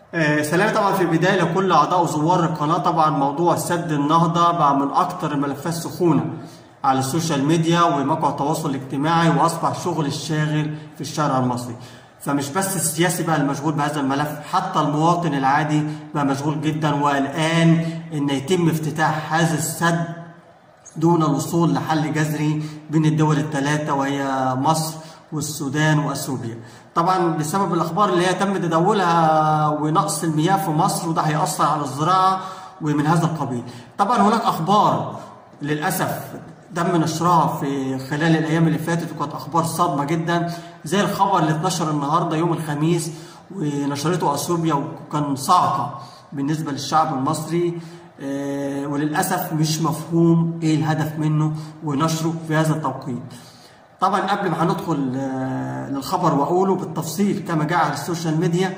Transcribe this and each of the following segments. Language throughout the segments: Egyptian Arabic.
آه، سلام طبعا في البدايه لكل اعضاء وزوار القناه طبعا موضوع سد النهضه بقى من اكتر الملفات سخونه على السوشيال ميديا ومواقع التواصل الاجتماعي واصبح شغل الشاغل في الشارع المصري فمش بس السياسي بقى المشغول بهذا الملف حتى المواطن العادي بقى مشغول جدا وقلقان ان يتم افتتاح هذا السد دون الوصول لحل جذري بين الدول الثلاثه وهي مصر والسودان واثيوبيا طبعا بسبب الاخبار اللي هي تم تداولها ونقص المياه في مصر وده هيأثر على الزراعه ومن هذا القبيل طبعا هناك اخبار للاسف تم نشرها في خلال الايام اللي فاتت وكانت اخبار صادمه جدا زي الخبر اللي اتنشر النهارده يوم الخميس ونشرته اثيوبيا وكان صعقه بالنسبه للشعب المصري آه، وللاسف مش مفهوم ايه الهدف منه ونشره في هذا التوقيت طبعا قبل ما هندخل آه، للخبر واقوله بالتفصيل كما جاء على السوشيال ميديا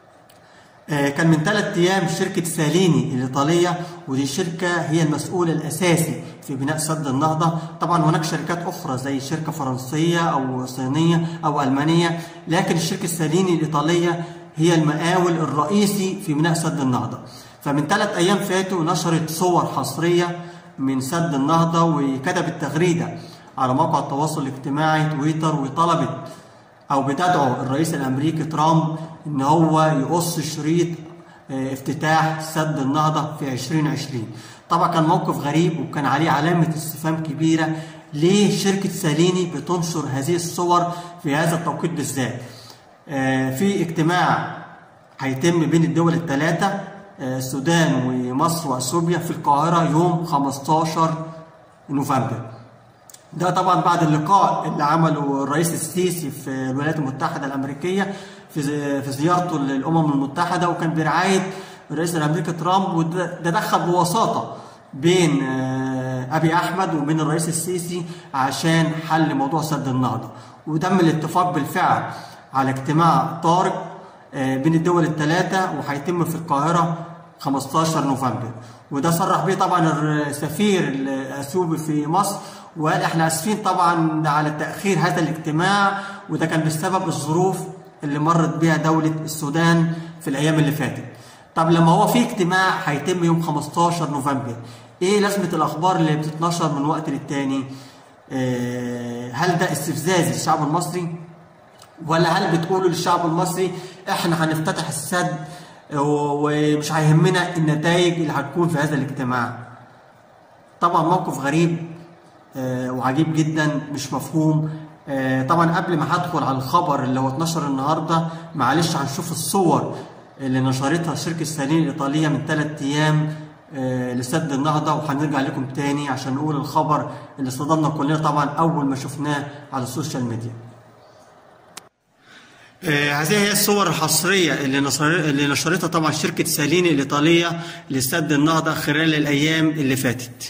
آه، كان من ثلاث ايام شركه ساليني الايطاليه ودي شركه هي المسؤول الاساسي في بناء سد النهضه طبعا هناك شركات اخرى زي شركه فرنسيه او صينيه او المانيه لكن الشركه ساليني الايطاليه هي المقاول الرئيسي في بناء سد النهضه فمن ثلاث ايام فاتوا نشرت صور حصريه من سد النهضه وكتبت تغريده على موقع التواصل الاجتماعي تويتر وطلبت او بتدعو الرئيس الامريكي ترامب ان هو يقص شريط آه، افتتاح سد النهضه في 2020 طبعا كان موقف غريب وكان عليه علامه استفهام كبيره ليه شركه ساليني بتنشر هذه الصور في هذا التوقيت بالذات آه، في اجتماع هيتم بين الدول الثلاثه آه، السودان ومصر واثيوبيا في القاهره يوم 15 نوفمبر ده طبعا بعد اللقاء اللي عمله الرئيس السيسي في الولايات المتحدة الأمريكية في في زيارته للأمم المتحدة وكان برعاية الرئيس الأمريكي ترامب وده دخل بوساطة بين آه، أبي أحمد وبين الرئيس السيسي عشان حل موضوع سد النهضة وتم الاتفاق بالفعل على اجتماع طارئ آه، بين الدول الثلاثة وهيتم في القاهرة 15 نوفمبر وده صرح به طبعا السفير الاثيوبي في مصر وقال احنا اسفين طبعا على تاخير هذا الاجتماع وده كان بسبب الظروف اللي مرت بها دوله السودان في الايام اللي فاتت. طب لما هو في اجتماع هيتم يوم 15 نوفمبر ايه لازمه الاخبار اللي بتتنشر من وقت للتاني؟ آه، هل ده استفزاز للشعب المصري؟ ولا هل بتقولوا للشعب المصري احنا هنفتتح السد ومش هيهمنا النتائج اللي هتكون في هذا الاجتماع طبعا موقف غريب آه، وعجيب جدا مش مفهوم آه، طبعا قبل ما هدخل على الخبر اللي هو اتنشر النهارده معلش هنشوف الصور اللي نشرتها شركه سالين الايطاليه من ثلاث ايام آه، لسد النهضه وهنرجع لكم تاني عشان نقول الخبر اللي صدمنا كلنا طبعا اول ما شفناه على السوشيال ميديا. آه، هذه هي الصور الحصرية اللي, نصر... اللي نشرتها طبعا شركة ساليني الإيطالية لسد النهضة خلال الأيام اللي فاتت.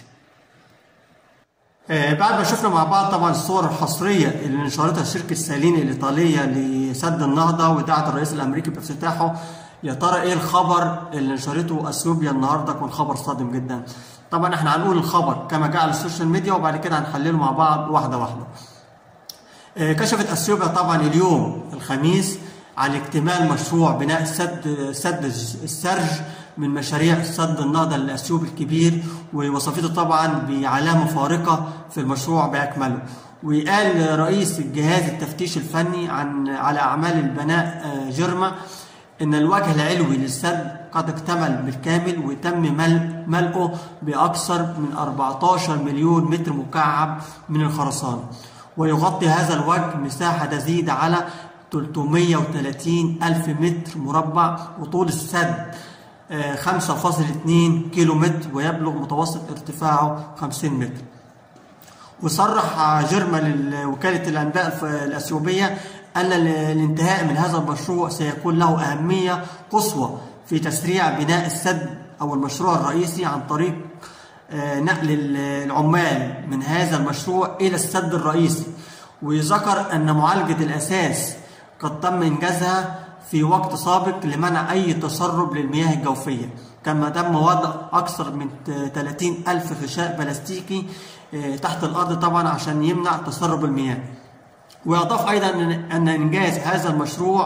آه، بعد ما شفنا مع بعض طبعا الصور الحصرية اللي نشرتها شركة ساليني الإيطالية لسد النهضة ودعت الرئيس الأمريكي بافتتاحه يا ترى إيه الخبر اللي نشرته أثيوبيا النهاردة كان خبر صادم جدا. طبعا احنا هنقول الخبر كما جاء على السوشيال ميديا وبعد كده هنحلله مع بعض واحدة واحدة. آه، كشفت اثيوبيا طبعا اليوم الخميس عن اكتمال مشروع بناء سد سد السرج من مشاريع سد النهضه الاثيوبي الكبير ووصفته طبعا بعلامه فارقه في المشروع باكمله وقال رئيس الجهاز التفتيش الفني عن على اعمال البناء آه، جرما ان الوجه العلوي للسد قد اكتمل بالكامل وتم مل- ملئه باكثر من 14 مليون متر مكعب من الخرسانه ويغطي هذا الوجه مساحة تزيد على 330 ألف متر مربع وطول السد آه، 5.2 كيلو متر ويبلغ متوسط ارتفاعه 50 متر وصرح جرما لوكالة الأنباء الف- الأثيوبية أن ال- الانتهاء من هذا المشروع سيكون له أهمية قصوى في تسريع بناء السد أو المشروع الرئيسي عن طريق آه، نقل ال- العمال من هذا المشروع إلى السد الرئيسي وذكر أن معالجة الأساس قد تم إنجازها في وقت سابق لمنع أي تسرب للمياه الجوفية كما تم وضع أكثر من 30 ألف غشاء بلاستيكي آه، تحت الأرض طبعا عشان يمنع تسرب المياه ويضاف أيضا أن- أن إنجاز هذا المشروع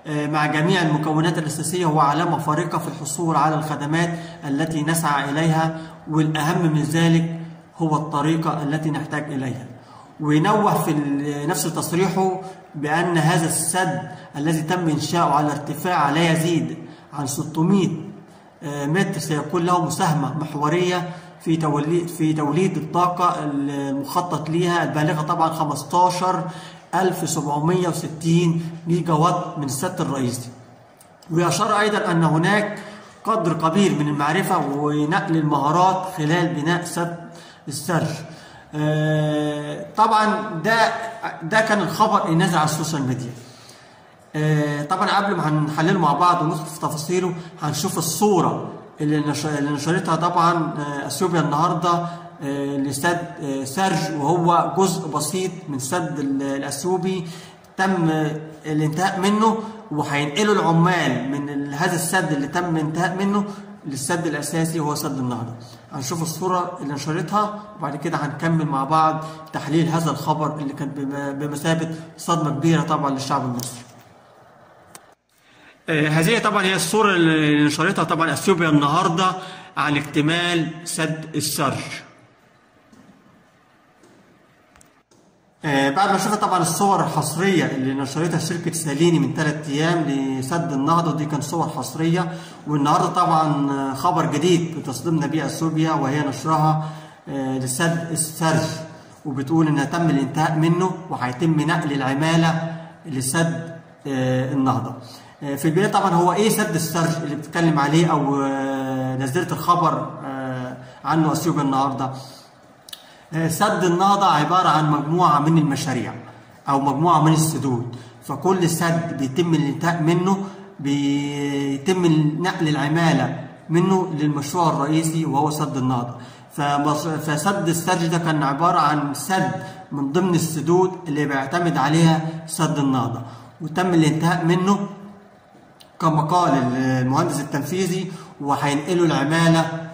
مع جميع المكونات الأساسية هو علامة فارقة في الحصول على الخدمات التي نسعى إليها والأهم من ذلك هو الطريقة التي نحتاج إليها وينوه في نفس تصريحه بأن هذا السد الذي تم إنشاؤه على ارتفاع لا يزيد عن 600 متر سيكون له مساهمة محورية في توليد في توليد الطاقة المخطط ليها البالغة طبعا 15760 ميجا وات من السد الرئيسي. ويشار أيضا أن هناك قدر كبير من المعرفة ونقل المهارات خلال بناء سد السرج. طبعا ده ده كان الخبر اللي نزل على السوشيال ميديا. طبعا قبل ما هنحلله مع بعض وندخل في تفاصيله هنشوف الصورة اللي اللي نشرتها طبعا اثيوبيا النهارده لسد سرج وهو جزء بسيط من سد الاثيوبي تم الانتهاء منه وهينقلوا العمال من هذا السد اللي تم الانتهاء منه للسد الاساسي وهو سد النهضه. هنشوف الصوره اللي نشرتها وبعد كده هنكمل مع بعض تحليل هذا الخبر اللي كان بمثابه صدمه كبيره طبعا للشعب المصري. هذه طبعا هي الصورة اللي نشرتها طبعا اثيوبيا النهارده عن اكتمال سد السرج. بعد ما شفنا طبعا الصور الحصرية اللي نشرتها شركة ساليني من ثلاث أيام لسد النهضة دي كانت صور حصرية والنهارده طبعا خبر جديد بتصدمنا بيه اثيوبيا وهي نشرها لسد السرج وبتقول إنها تم الانتهاء منه وهيتم نقل العمالة لسد النهضة. في البدايه طبعا هو ايه سد السرج اللي بتتكلم عليه او نزلت الخبر عنه اثيوبيا النهارده سد النهضه عباره عن مجموعه من المشاريع او مجموعه من السدود فكل سد بيتم الانتهاء منه بيتم نقل العماله منه للمشروع الرئيسي وهو سد النهضه فسد السرج ده كان عباره عن سد من ضمن السدود اللي بيعتمد عليها سد النهضه وتم الانتهاء منه كما قال المهندس التنفيذي وهينقلوا العماله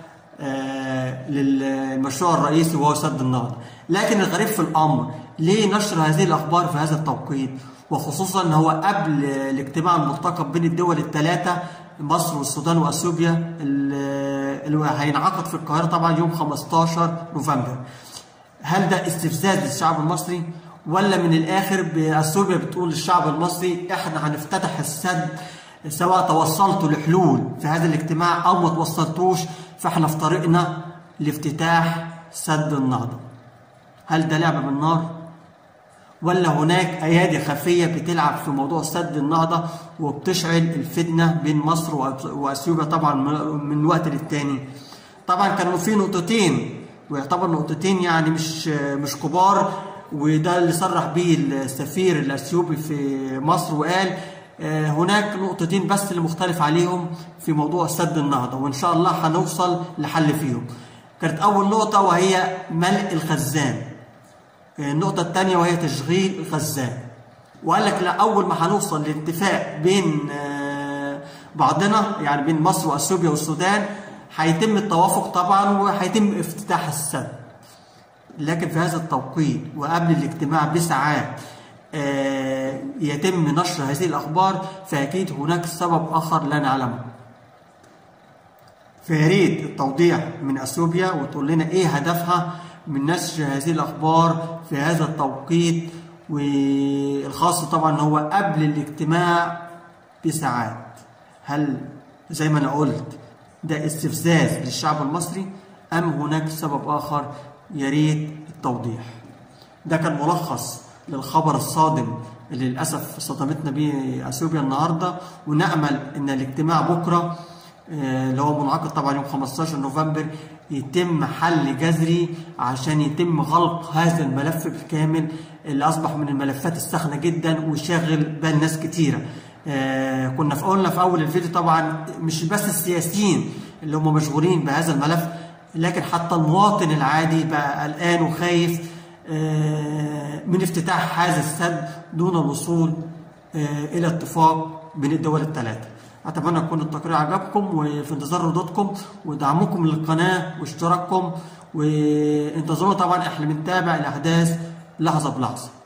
للمشروع الرئيسي وهو سد النهضه لكن الغريب في الامر ليه نشر هذه الاخبار في هذا التوقيت وخصوصا ان هو قبل الاجتماع المرتقب بين الدول الثلاثه مصر والسودان واثيوبيا اللي هينعقد في القاهره طبعا يوم 15 نوفمبر هل ده استفزاز للشعب المصري ولا من الاخر اثيوبيا بتقول للشعب المصري احنا هنفتتح السد سواء توصلتوا لحلول في هذا الاجتماع او ما توصلتوش فاحنا في طريقنا لافتتاح سد النهضه. هل ده لعبه بالنار؟ ولا هناك ايادي خفيه بتلعب في موضوع سد النهضه وبتشعل الفتنه بين مصر واثيوبيا طبعا من وقت للتاني. طبعا كانوا في نقطتين ويعتبر نقطتين يعني مش مش كبار وده اللي صرح به السفير الاثيوبي في مصر وقال هناك نقطتين بس اللي مختلف عليهم في موضوع سد النهضة وإن شاء الله هنوصل لحل فيهم كانت أول نقطة وهي ملء الخزان النقطة الثانية وهي تشغيل الخزان وقال لك لا أول ما هنوصل لاتفاق بين بعضنا يعني بين مصر وأثيوبيا والسودان هيتم التوافق طبعا وهيتم افتتاح السد لكن في هذا التوقيت وقبل الاجتماع بساعات يتم نشر هذه الأخبار فأكيد هناك سبب آخر لا نعلمه فيا ريت التوضيح من أثيوبيا وتقول لنا إيه هدفها من نشر هذه الأخبار في هذا التوقيت والخاص طبعا هو قبل الاجتماع بساعات هل زي ما أنا قلت ده استفزاز للشعب المصري أم هناك سبب آخر يا ريت التوضيح ده كان ملخص للخبر الصادم اللي للاسف صدمتنا بيه اثيوبيا النهارده ونامل ان الاجتماع بكره اللي هو منعقد طبعا يوم 15 نوفمبر يتم حل جذري عشان يتم غلق هذا الملف بالكامل اللي اصبح من الملفات الساخنه جدا وشاغل بال ناس كتيره. آه كنا في قلنا في اول الفيديو طبعا مش بس السياسيين اللي هم مشغولين بهذا الملف لكن حتى المواطن العادي بقى قلقان وخايف من افتتاح هذا السد دون الوصول الى اتفاق بين الدول الثلاثه. اتمنى يكون التقرير عجبكم وفي انتظار ردودكم ودعمكم للقناه واشتراككم وانتظرونا طبعا احنا بنتابع الاحداث لحظه بلحظه.